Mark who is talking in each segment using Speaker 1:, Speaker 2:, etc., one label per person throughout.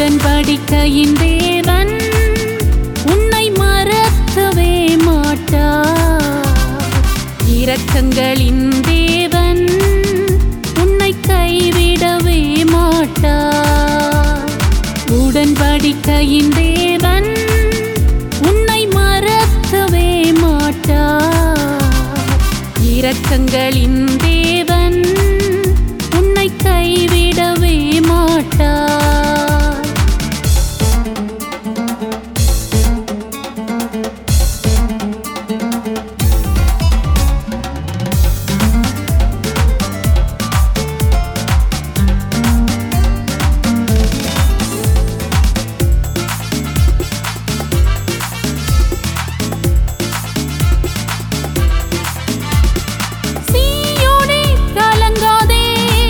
Speaker 1: உடன்படிக்கையின் தேவன் உன்னை மறக்கவே மாட்டார் இரக்கங்களின் தேவன் உன்னை கைவிடவே மாட்டார் உடன்படிக்கையின் தேவன் உன்னை மறக்கவே மாட்டார் இரக்கங்களின் தேவன் உன்னை கைவிடவே மாட்டார் சீயோனே கலங்காதே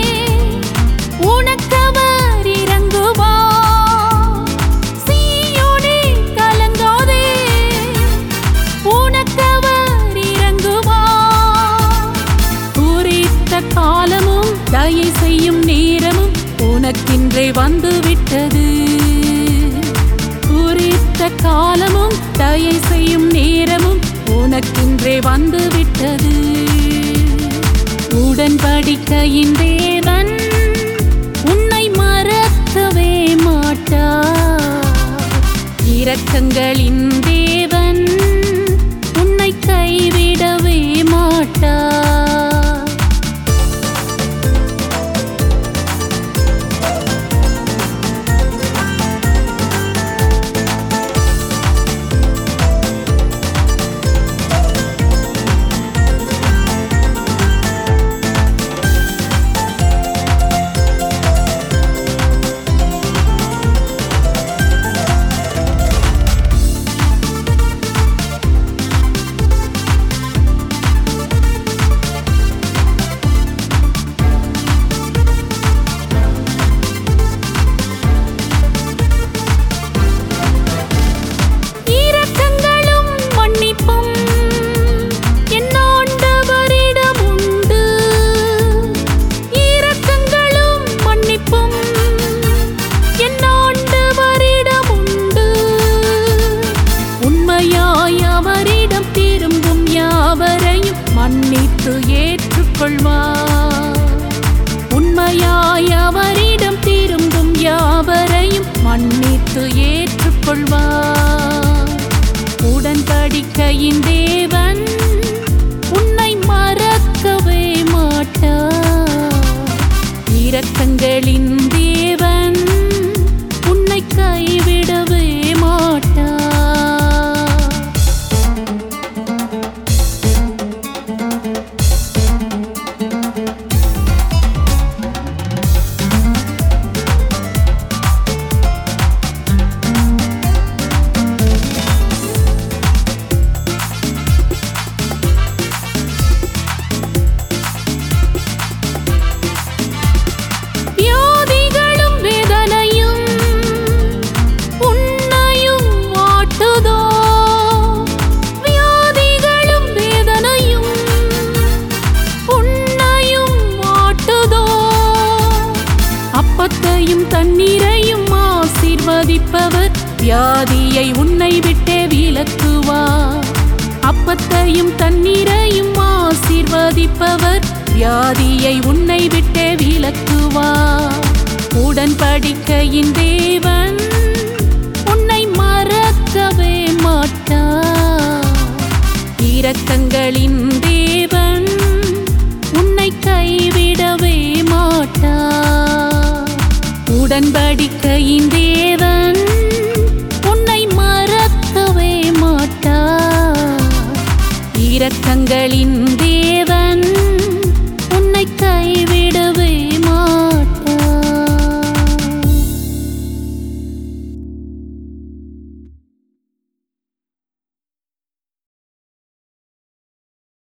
Speaker 1: உனக்கவர் இறங்குவார் சீயோனே கலங்காதே உனக்கவர் இறங்குவார் குறித்த காலமும் தயை செய்யும் நேரமும் உனக்கின்றே வந்துவிட்டது குறித்த காலமும் தயை செய்யும் நேரமும் உனக்கின்றே வந்துவிட்டது உடன்படிக்கையின் தேவன் உன்னை மறக்கவே மாட்டார் இரக்கங்களின் தேவன் உன்னை கைவிடவே மாட்டார் இரக்கங்களும் மன்னிப்பும் என் ஆண்டவரிடம் உண்டு இரக்கங்களும் மன்னிப்பும் என் ஆண்டவரிடம் உண்டு உண்மையாய் அவரிடம் திரும்பும் யாவரையும் மன்னித்து ஏற்றுக்கொள்வார் உண்மையாய் அவரிடம் திரும்பும் யாவரையும் மன்னித்து ஏற்றுக்கொள்வார் உடன்படிக்கையின் தேவன் உன்னை மறக்கவே மாட்டார் இரக்கங்களின் தேவன் உன்னை கைவிடவே மாட்டார் வியாதிகளும் வேதனையும் உன்னையும் வாட்டுதோ வியாதிகளும் வேதனையும் உன்னையும் வாட்டுதோ அப்பத்தையும் தண்ணீரையும் ஆசீர்வதிப்பவர் வியாதியை உன்னை விட்டே விலக்குவார் அப்பத்தையும் தண்ணீரையும் ஆசீர்வதிப்பவர் வியாதியை உன்னை விட்டே விலக்குவார் உடன்படிக்கையின் தேவன் உன்னை மறக்கவே மாட்டார் இரக்கங்களின் தேவன் உன்னை கைவிடவே மாட்டார் உடன்படிக்கையின் தேவன் உன்னை மறக்கவே மாட்டார் இரக்கங்களின் தேவன் உன்னை கைவிட